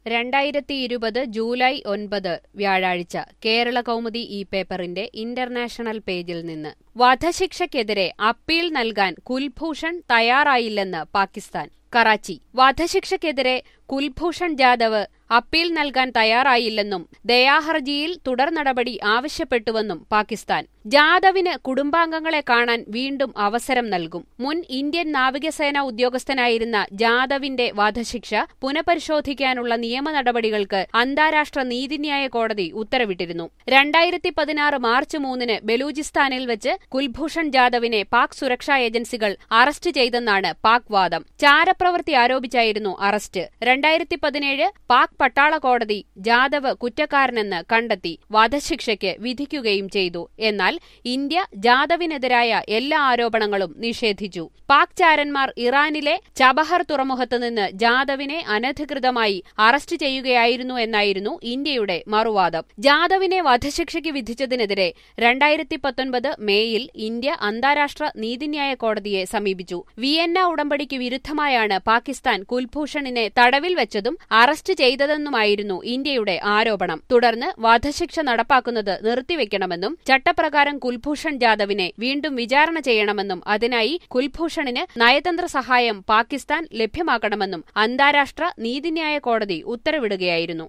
രണ്ടായിരത്തി ഇരുപത് ജൂലൈ ഒൻപത് വ്യാഴാഴ്ച കേരള കൗമുദി ഈ പേപ്പറിന്റെ ഇന്റർനാഷണൽ പേജിൽ നിന്ന് വധശിക്ഷയ്ക്കെതിരെ അപ്പീൽ നൽകാൻ കുൽഭൂഷൺ തയ്യാറായില്ലെന്ന് പാകിസ്ഥാൻ കറാച്ചി വധശിക്ഷയ്ക്കെതിരെ കുൽഭൂഷൺ ജാദവ് അപ്പീൽ നൽകാൻ തയ്യാറായില്ലെന്നും ദയാഹർജിയിൽ തുടർ നടപടി ആവശ്യപ്പെട്ടുവെന്നും പാകിസ്ഥാൻ ജാദവിന് കുടുംബാംഗങ്ങളെ കാണാൻ വീണ്ടും അവസരം നൽകും മുൻ ഇന്ത്യൻ നാവികസേന ഉദ്യോഗസ്ഥനായിരുന്ന ജാദവിന്റെ വധശിക്ഷ പുനഃപരിശോധിക്കാനുള്ള നിയമ നടപടികൾക്ക് അന്താരാഷ്ട്ര നീതിന്യായ കോടതി ഉത്തരവിട്ടിരുന്നു രണ്ടായിരത്തി പതിനാറ് മാർച്ച് മൂന്നിന് ബലൂചിസ്ഥാനിൽ വെച്ച് കുൽഭൂഷൺ ജാദവിനെ പാക് സുരക്ഷാ ഏജൻസികൾ അറസ്റ്റ് ചെയ്തെന്നാണ് പാക് വാദം ചാരപ്രവൃത്തി ആരോപിച്ചായിരുന്നു അറസ്റ്റ് രണ്ടായിരത്തി പതിനേഴ് പാക് പട്ടാള കോടതി ജാദവ് കുറ്റക്കാരനെന്ന് കണ്ടെത്തി വധശിക്ഷയ്ക്ക് വിധിക്കുകയും ചെയ്തു എന്നാൽ ഇന്ത്യ ജാദവിനെതിരായ എല്ലാ ആരോപണങ്ങളും നിഷേധിച്ചു പാക് ചാരന്മാർ ഇറാനിലെ ചബഹർ തുറമുഖത്ത് നിന്ന് ജാദവിനെ അനധികൃതമായി അറസ്റ്റ് ചെയ്യുകയായിരുന്നു എന്നായിരുന്നു ഇന്ത്യയുടെ മറുവാദം ജാദവിനെ വധശിക്ഷയ്ക്ക് വിധിച്ചതിനെതിരെ രണ്ടായിരത്തി പത്തൊൻപത് മേയിൽ ഇന്ത്യ അന്താരാഷ്ട്ര നീതിന്യായ കോടതിയെ സമീപിച്ചു വിയന്ന ഉടമ്പടിക്ക് വിരുദ്ധമായാണ് പാകിസ്ഥാൻ കുൽഭൂഷണിനെ തടവിൽ വെച്ചതും അറസ്റ്റ് ചെയ്തതെന്നുമായിരുന്നു ഇന്ത്യയുടെ ആരോപണം തുടർന്ന് വധശിക്ഷ നടപ്പാക്കുന്നത് നിർത്തിവെക്കണമെന്നും ചട്ടപ്രകാരം കുൽഭൂഷൺ ജാദവിനെ വീണ്ടും വിചാരണ ചെയ്യണമെന്നും അതിനായി കുൽഭൂഷണിന് നയതന്ത്ര സഹായം പാകിസ്ഥാൻ ലഭ്യമാക്കണമെന്നും അന്താരാഷ്ട്ര നീതിന്യായ കോടതി ഉത്തരവിടുകയായിരുന്നു